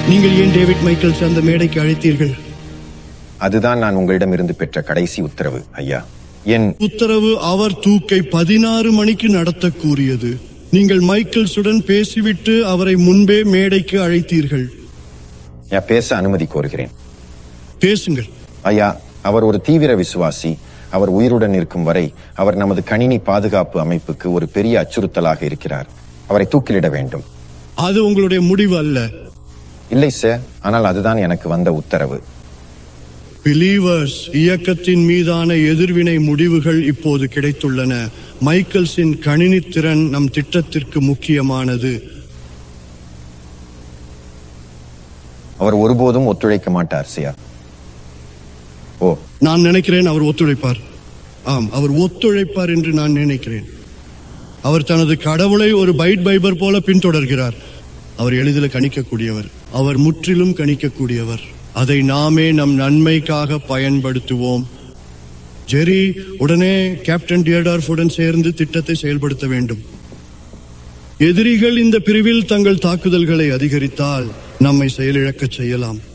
நீங்கள் ஏன் David Michael's அந்த மேடைக்கு அழைத்தீர்கள் அதுதான் நான் உங்களிடமிருந்து பெற்ற கடைசி உத்தரவு ஐயா என் உத்தரவு அவர் தூக்கை பதினாறு மணிக்கு நடத்த கூறியது நீங்கள் மைக்கேல்ஸுடன் பேசிவிட்டு அவரை முன்பே மேடைக்கு அழைத்தீர்கள் ஐயா, பேச அனுமதி கோருகிறேன் பேசுங்கள் ஐயா அவர் ஒரு தீவிர விசுவாசி அவர் உயிருடன் இருக்கும் வரை அவர் நமது கணினி பாதுகாப்பு அமைப்புக்கு ஒரு பெரிய அச்சுறுத்தலாக இருக்கிறார் அவரை தூக்கிலிட வேண்டும் அது உங்களுடைய முடிவு அல்ல இல்லை சார் ஆனால் அதுதான் எனக்கு வந்த உத்தரவு பிலீவர்ஸ் இயக்கத்தின் மீதான எதிர்வினை முடிவுகள் இப்போது கிடைத்துள்ளன மைக்கேல்ஸின் கணினி திறன் நம் திட்டத்திற்கு முக்கியமானது அவர் ஒருபோதும் ஒத்துழைக்க மாட்டார் சியா ஓ நான் நினைக்கிறேன் அவர் ஒத்துழைப்பார் ஆம் அவர் ஒத்துழைப்பார் என்று நான் நினைக்கிறேன் அவர் தனது கடவுளை ஒரு பைட் பைபர் போல பின்தொடர்கிறார் அவர் எளிதில் கணிக்கக்கூடியவர் அவர் முற்றிலும் கணிக்கக்கூடியவர் அதை நாமே நம் நன்மைக்காக பயன்படுத்துவோம் ஜெரி உடனே கேப்டன் டியர்டார்ஃபுடன் சேர்ந்து திட்டத்தை செயல்படுத்த வேண்டும் எதிரிகள் இந்த பிரிவில் தங்கள் தாக்குதல்களை அதிகரித்தால் நம்மை செயலிழக்கச் செய்யலாம்